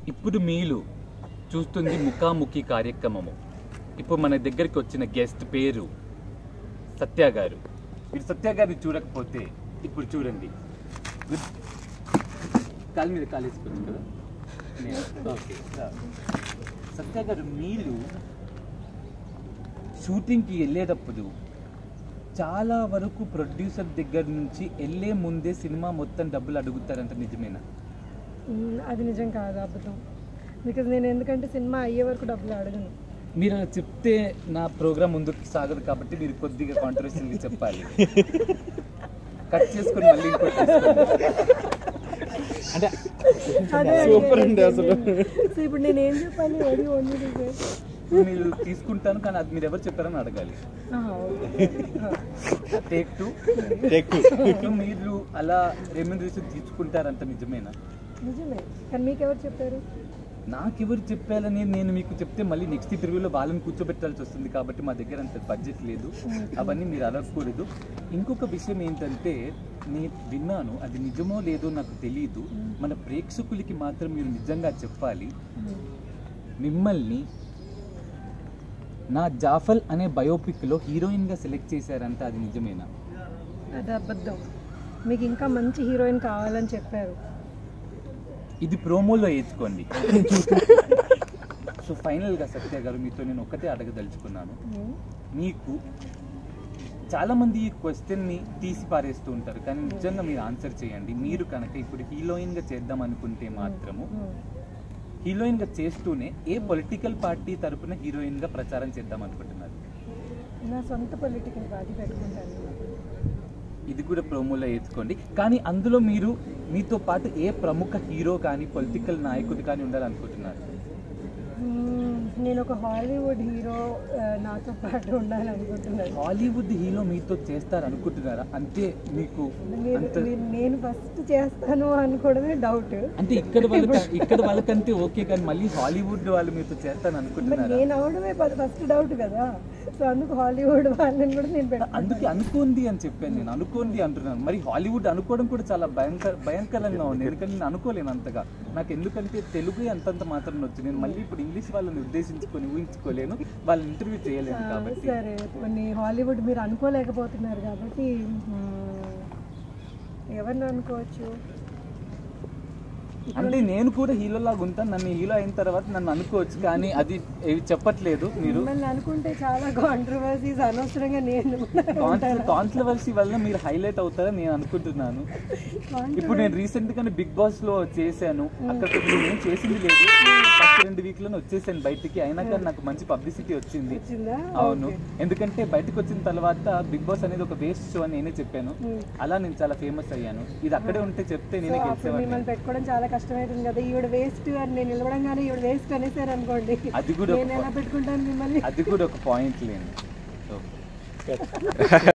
ఇప్పుడు మీలు చూస్తుంది ముఖాముఖి కార్యక్రమము ఇప్పుడు మన దగ్గరికి వచ్చిన గెస్ట్ పేరు సత్య గారు మీరు సత్య గారిని చూడకపోతే ఇప్పుడు చూడండి గుడ్. కాలు మీద కాలు వేసుకోవచ్చు కదా నేను. ఓకే రా. సత్య గారు మీరు షూటింగ్కి వెళ్ళేటప్పుడు చాలా వరకు ప్రొడ్యూసర్ దగ్గర నుంచి వెళ్ళే ముందే సినిమా మొత్తం డబ్బులు అడుగుతారంట నిజమేనా మ్మ్, అది నిజం కాదు అబద్ధం బికాజ్ నేను ఎందుకంటే సినిమా అయ్యే వరకు డబ్బులు అడగను మీరు అలా చెప్తే నా ప్రోగ్రామ్ ముందుకు సాగదు కాబట్టి మీరు కొద్దిగా కాంట్రవర్షియల్ చెప్పాలి కట్ చేసుకొని మళ్ళీ ఇంకోటి తీసుకోండి. అంటే అదే సూపర్ అండి అసలు సో ఇప్పుడు నేను ఏం చెప్పాలి అది ఓన్లీ మీరు తీసుకుంటాను కానీ అది మీరు ఎవరు చెప్పారని అడగాలి టేక్ టూ టెక్ మీరు అలా రెమ్యూనరేషన్ తీసుకుంటారంట నిజమేనా నిజమే కానీ మీకెవరు చెప్పారు నాకెవరు చెప్పాలని నేను మీకు చెప్తే మళ్ళీ నెక్స్ట్ ఇంటర్వ్యూలో వాళ్ళని కూర్చోబెట్టాల్సి వస్తుంది కాబట్టి మా దగ్గర అంత బడ్జెట్ లేదు అవన్నీ మీరు అడగకూడదు ఇంకొక విషయం ఏంటంటే నేను విన్నాను అది నిజమో లేదో నాకు తెలియదు మన ప్రేక్షకులకి మాత్రం మీరు నిజంగా చెప్పాలి మిమ్మల్ని నా జాఫల్ అనే బయోపిక్లో హీరోయిన్గా సెలెక్ట్ చేశారంట అది నిజమేనా అది అబద్ధం మీకు ఇంకా మంచి హీరోయిన్ కావాలని చెప్పారు ఇది ప్రోమోలో వేసుకోండి సో ఫైనల్గా సత్య గారు మీతో నేను ఒక్కటే అడగదలుచుకున్నాను మ్మ్. మీకు చాలా మంది ఈ క్వశ్చన్ని తీసి పారేస్తూ ఉంటారు కానీ నిజంగా మీరు ఆన్సర్ చేయండి మీరు కనుక ఇప్పుడు హీరోయిన్ గా చేద్దాం అనుకుంటే మాత్రము మ్మ్. హీరోయిన్ గా చేస్తూనే ఏ పొలిటికల్ పార్టీ తరపున హీరోయిన్ గా ప్రచారం చేద్దాం అనుకుంటున్నారు నా సొంత పొలిటికల్ పార్టీ పెట్టుకుంటాను ఇది కూడా ప్రోమోలో వేసుకోండి కానీ అందులో మీరు మీతో పాటు ఏ ప్రముఖ హీరో కానీ పొలిటికల్ నాయకుడు కానీ ఉండాలనుకుంటున్నారు మ్మ్. నేను ఒక హాలీవుడ్ హీరో ఆ, నాతో పాటు ఉండాలనుకుంటున్నాను హాలీవుడ్ హీరో మీతో చేస్తారు అనుకుంటున్నారా అంటే మీకు మీరు- అంత మీరు- నేను ఫస్ట్ చేస్తాను అనుకోవడమే డౌట్ అంటే ఇక్కడ వాళ్ళకి ఇక్కడ వాళ్ళకంటే ఓకే కానీ మళ్ళీ హాలీవుడ్ వాళ్ళు మీతో చేస్తాను మరి అనుకుంటున్నారా నేను అవడమే ఫస్ట్ డౌట్ కదా సో అందుకు హాలీవుడ్ వాళ్ళని కూడా నేను పెడతాను అందుకే అనుకోండి అని చెప్పాను నేను అనుకోండి అంటున్నాను మరి హాలీవుడ్ అనుకోవడం కూడా చాలా భయంకర భయంకరంగా ఉంది ఎందుకంటే నేను అనుకోలేను అంతగా నాకు ఎందుకంటే తెలుగు అంతంత మాత్రం వచ్చు నేను మళ్ళీ ఇప్పుడు ఇంగ్లీష్ వాళ్ళని ఉద్దేశించుకొని ఊహించుకోలేను వాళ్ళని ఇంటర్వ్యూ చేయలేను కాబట్టి సరే కొన్ని హాలీవుడ్ మీరు అనుకోలేకపోతున్నారు కాబట్టి మ్మ్, ఎవరిని అనుకోవచ్చు అంటే నేను కూడా హీరోలాగా ఉంటాను నన్ను హీరో అయిన తర్వాత నన్ను అనుకోవచ్చు కానీ అది ఏవి చెప్పట్లేదు మీరు మిమ్మల్ని అనుకుంటే చాలా కాంట్రవర్సీస్ అనవసరంగా నేను కాంట్రవర్సీ వల్ల మీరు హైలైట్ అవుతారని నేను అనుకుంటున్నాను ఇప్పుడు నేను రీసెంట్ గానే బిగ్ బాస్ లో చేశాను అక్కడ కొంచెం నేను చేసింది లేదు ఫస్ట్ రెండు వీక్ లోనే వచ్చేసాను బయటికి అయినా కానీ నాకు మంచి పబ్లిసిటీ వచ్చింది వచ్చిందా అవును ఎందుకంటే బయటకు వచ్చిన తర్వాత బిగ్ బాస్ అనేది ఒక వేస్ట్ షో అని నేనే చెప్పాను అలా నేను చాలా ఫేమస్ అయ్యాను ఇది అక్కడే ఉంటే చెప్తే సో నేనే అప్పుడు గెలిచేవాడిని మిమ్మల్ని పెట్టుకోవడం చాలా కష్టమవుతుంది కదా ఈవిడ వేస్ట్ అని నేను నిలవడంగానే ఈవిడ వేస్ట్ అనేసారు అనుకోండి అది కూడా ఒక నేను ఎలా పెట్టుకుంటాను మిమ్మల్ని అది కూడా ఒక పాయింట్ లేండి ఓకే